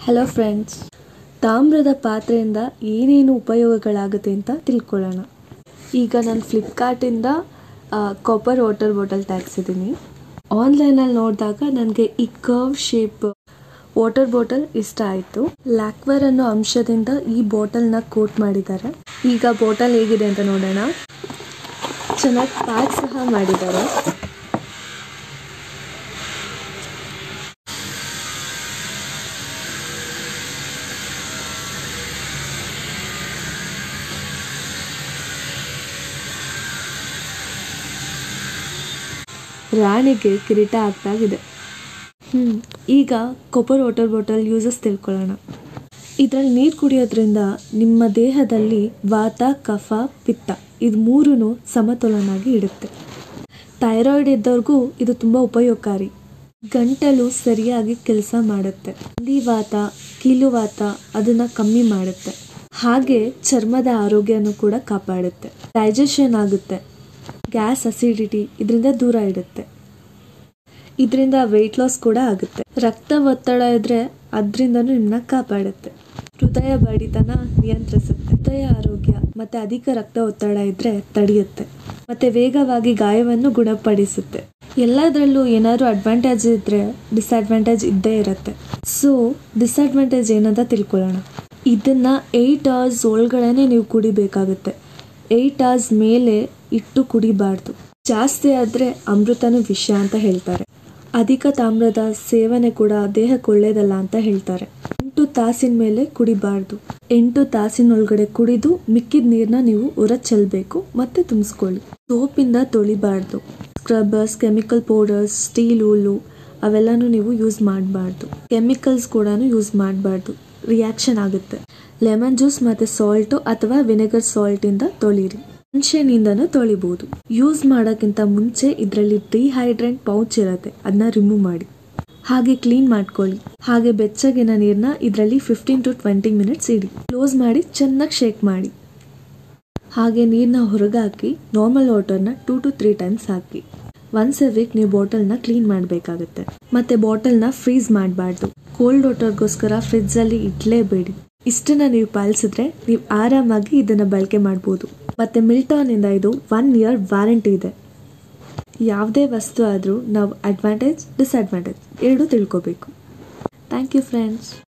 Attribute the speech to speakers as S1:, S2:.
S1: hello friends ತಾಮ್ರದ ಪಾತ್ರೆಯಿಂದ ಏನೇನು ಉಪಯೋಗಗಳಾಗುತ್ತೆ ಅಂತ ತಿಳ್ಕೊಳ್ಳೋಣ ಈಗ ನಾನು ಫ್ಲಿಪ್ಕಾರ್ಟಿಂದ ಕಾಪರ್ ವಾಟರ್ ಬಾಟಲ್ ತೆಗ್ಸಿದ್ದೀನಿ ಆನ್ಲೈನಲ್ಲಿ ನೋಡಿದಾಗ ನನಗೆ ಈ ಕರ್ವ್ ಶೇಪ್ ವಾಟರ್ ಬಾಟಲ್ ಇಷ್ಟ ಆಯಿತು ಲ್ಯಾಕ್ವರ್ ಅನ್ನೋ ಅಂಶದಿಂದ ಈ ಬಾಟಲ್ನ ಕೋಟ್ ಮಾಡಿದ್ದಾರೆ ಈಗ ಬಾಟಲ್ ಹೇಗಿದೆ ಅಂತ ನೋಡೋಣ ಚೆನ್ನಾಗಿ ಪ್ಯಾಕ್ ಸಹ ಮಾಡಿದ್ದಾರೆ ರಾಣಿಗೆ ಕಿರೀಟ ಆಗ್ತಾಗಿದೆ ಹ್ಞೂ ಈಗ ಕೊಪ್ಪರ್ ವಾಟರ್ ಬಾಟಲ್ ಯೂಸಸ್ ತಿಳ್ಕೊಳ್ಳೋಣ ಇದರಲ್ಲಿ ನೀರು ಕುಡಿಯೋದ್ರಿಂದ ನಿಮ್ಮ ದೇಹದಲ್ಲಿ ವಾತ ಕಫ ಪಿತ್ತ ಇದು ಮೂರೂ ಸಮತೋಲನಾಗಿ ಇಡುತ್ತೆ ಥೈರಾಯ್ಡ್ ಇದ್ದವ್ರಿಗೂ ಇದು ತುಂಬ ಉಪಯೋಗಕಾರಿ ಗಂಟಲು ಸರಿಯಾಗಿ ಕೆಲಸ ಮಾಡುತ್ತೆ ವಾತ ಕೀಲುವಾತ ಅದನ್ನು ಕಮ್ಮಿ ಮಾಡುತ್ತೆ ಹಾಗೆ ಚರ್ಮದ ಆರೋಗ್ಯನೂ ಕೂಡ ಕಾಪಾಡುತ್ತೆ ಡೈಜೆಷನ್ ಆಗುತ್ತೆ ಗ್ಯಾಸ್ ಅಸಿಡಿಟಿ ಇದರಿಂದ ದೂರ ಇಡುತ್ತೆ ಇದರಿಂದ ವೆಯ್ಟ್ ಲಾಸ್ ಕೂಡ ಆಗುತ್ತೆ ರಕ್ತ ಒತ್ತಡ ಇದ್ರೆ ಅದರಿಂದನೂ ನಿಮ್ಮನ್ನ ಕಾಪಾಡುತ್ತೆ ಹೃದಯ ಬಡಿತನ ನಿಯಂತ್ರಿಸುತ್ತೆ ಹೃದಯ ಆರೋಗ್ಯ ಮತ್ತೆ ಅಧಿಕ ರಕ್ತ ಒತ್ತಡ ಇದ್ರೆ ತಡೆಯುತ್ತೆ ಮತ್ತೆ ವೇಗವಾಗಿ ಗಾಯವನ್ನು ಗುಣಪಡಿಸುತ್ತೆ ಎಲ್ಲದರಲ್ಲೂ ಏನಾದ್ರು ಅಡ್ವಾಂಟೇಜ್ ಇದ್ರೆ ಡಿಸ್ಅಡ್ವಾಂಟೇಜ್ ಇದ್ದೇ ಇರುತ್ತೆ ಸೊ ಡಿಸ್ಅಡ್ವಾಂಟೇಜ್ ಏನಂತ ತಿಳ್ಕೊಳ್ಳೋಣ ಇದನ್ನ ಏಯ್ಟ್ ಅವರ್ಸ್ ಒಳಗಡೆನೆ ನೀವು ಕುಡಿಬೇಕಾಗುತ್ತೆ ಏಯ್ಟ್ ಅವರ್ಸ್ ಮೇಲೆ ಇಟ್ಟು ಕುಡಿಬಾರ್ದು ಜಾಸ್ತಿ ಆದರೆ ಅಮೃತನೂ ವಿಷ ಅಂತ ಹೇಳ್ತಾರೆ ಅಧಿಕ ತಾಮ್ರದ ಸೇವನೆ ಕೂಡ ದೇಹಕ್ಕೆ ಒಳ್ಳೇದಲ್ಲ ಅಂತ ಹೇಳ್ತಾರೆ ಎಂಟು ತಾಸಿನ ಮೇಲೆ ಕುಡಿಬಾರ್ದು ಎಂಟು ತಾಸಿನೊಳಗಡೆ ಕುಡಿದು ಮಿಕ್ಕಿದ ನೀರನ್ನ ನೀವು ಹೊರ ಚೆಲ್ಲಬೇಕು ಮತ್ತೆ ತುಂಬಿಸ್ಕೊಳ್ಳಿ ಸೋಪಿಂದ ತೊಳಿಬಾರ್ದು ಸ್ಕ್ರಬ್ಬರ್ಸ್ ಕೆಮಿಕಲ್ ಪೌಡರ್ಸ್ ಸ್ಟೀಲ್ ಹುಲ್ಲು ಅವೆಲ್ಲನೂ ನೀವು ಯೂಸ್ ಮಾಡಬಾರ್ದು ಕೆಮಿಕಲ್ಸ್ ಕೂಡ ಯೂಸ್ ಮಾಡಬಾರ್ದು ರಿಯಾಕ್ಷನ್ ಆಗುತ್ತೆ ಲೆಮನ್ ಜ್ಯೂಸ್ ಮತ್ತೆ ಸಾಲ್ಟು ಅಥವಾ ವಿನೆಗರ್ ಸಾಲ್ಟಿಂದ ತೊಳಿರಿ ಹುಣಸೆನಿಂದನೂ ತೊಳಿಬಹುದು ಯೂಸ್ ಮಾಡೋಕ್ಕಿಂತ ಮುಂಚೆ ಇದರಲ್ಲಿ ಡಿಹೈಡ್ರೆಂಟ್ ಪೌಚ್ ಇರುತ್ತೆ ಅದನ್ನ ರಿಮೂವ್ ಮಾಡಿ ಹಾಗೆ ಕ್ಲೀನ್ ಮಾಡ್ಕೊಳ್ಳಿ ಹಾಗೆ ಬೆಚ್ಚಗಿನ ನೀರನ್ನ ಇದರಲ್ಲಿ ಫಿಫ್ಟೀನ್ ಟು ಟ್ವೆಂಟಿ ಮಿನಿಟ್ಸ್ ಇಡಿ ಕ್ಲೋಸ್ ಮಾಡಿ ಚೆನ್ನಾಗಿ ಶೇಕ್ ಮಾಡಿ ಹಾಗೆ ನೀರನ್ನ ಹೊರಗಾಕಿ ನಾರ್ಮಲ್ ವಾಟರ್ನ ಟೂ ಟು ತ್ರೀ ಟೈಮ್ಸ್ ಹಾಕಿ ಒನ್ಸ್ ಎ ವೀಕ್ ನೀವು ಬಾಟಲ್ನ ಕ್ಲೀನ್ ಮಾಡಬೇಕಾಗುತ್ತೆ ಮತ್ತೆ ಬಾಟಲ್ನ ಫ್ರೀಸ್ ಮಾಡಬಾರ್ದು ಕೋಲ್ಡ್ ವಾಟರ್ಗೋಸ್ಕರ ಫ್ರಿಡ್ಜಲ್ಲಿ ಇಡಲೇಬೇಡಿ ಇಷ್ಟನ್ನ ನೀವು ಪಾಲಿಸಿದ್ರೆ ನೀವು ಆರಾಮಾಗಿ ಇದನ್ನು ಬಳಕೆ ಮಾಡ್ಬೋದು ಮತ್ತು ಮಿಲ್ಟಾನಿಂದ ಇದು ಒನ್ ಇಯರ್ ವ್ಯಾರಂಟಿ ಇದೆ ಯಾವುದೇ ವಸ್ತು ಆದರೂ ನಾವು ಅಡ್ವಾಂಟೇಜ್ ಡಿಸ್ಅಡ್ವಾಂಟೇಜ್ ಎರಡೂ ತಿಳ್ಕೊಬೇಕು ಥ್ಯಾಂಕ್ ಯು ಫ್ರೆಂಡ್ಸ್